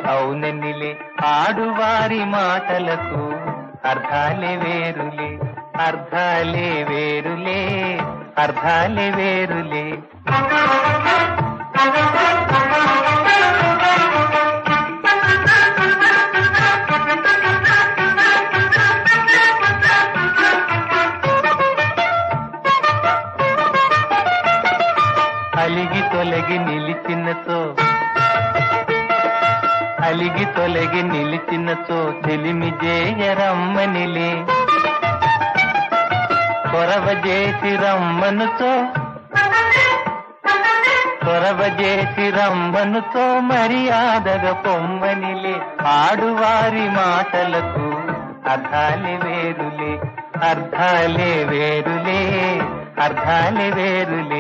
అవుననిలే ఆడువారి మాటలకు అర్థాలే వేరులే అర్థాలే వేరులే అర్థాలే వేరులే అలిగి తొలగి నిలిచినతో అలిగి తొలగి నిలిచినతో చెలిమి జేయరమ్మనిలే కొరవ చేసి రమ్మనుతో కొరవ చేసి రమ్మనుతో మర్యాదగా పొమ్మనిలే ఆడువారి మాటలకు అర్థాలే వేరులే అర్థాలే వేరులే అర్థాలే వేరులే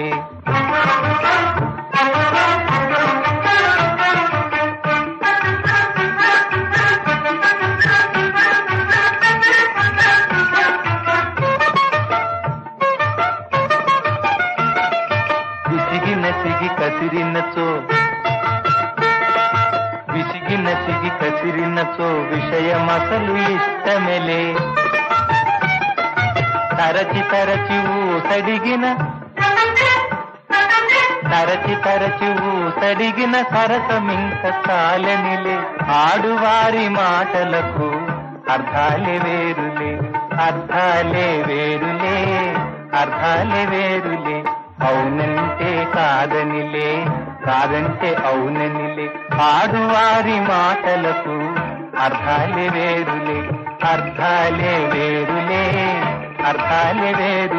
విసిగి నసిగి కసిరినచో విసిగి నసిగి కసిరినచో విషయమసలు ఇష్టమెలే తరచి తరచి ఊసడిగిన తరచి తరచి ఊసడిగిన సరసమింక చాలనిలే ఆడువారి మాటలకు అర్థాలే వేరులే అర్థాలే వేరులే అర్థాలే వేరులే అవునంటే కాదనిలే కాదంటే అవుననిలే ఆడువారి మాటలకు అర్థాలే వేరులే అర్థాలే వేరులే అర్థాలే వేరు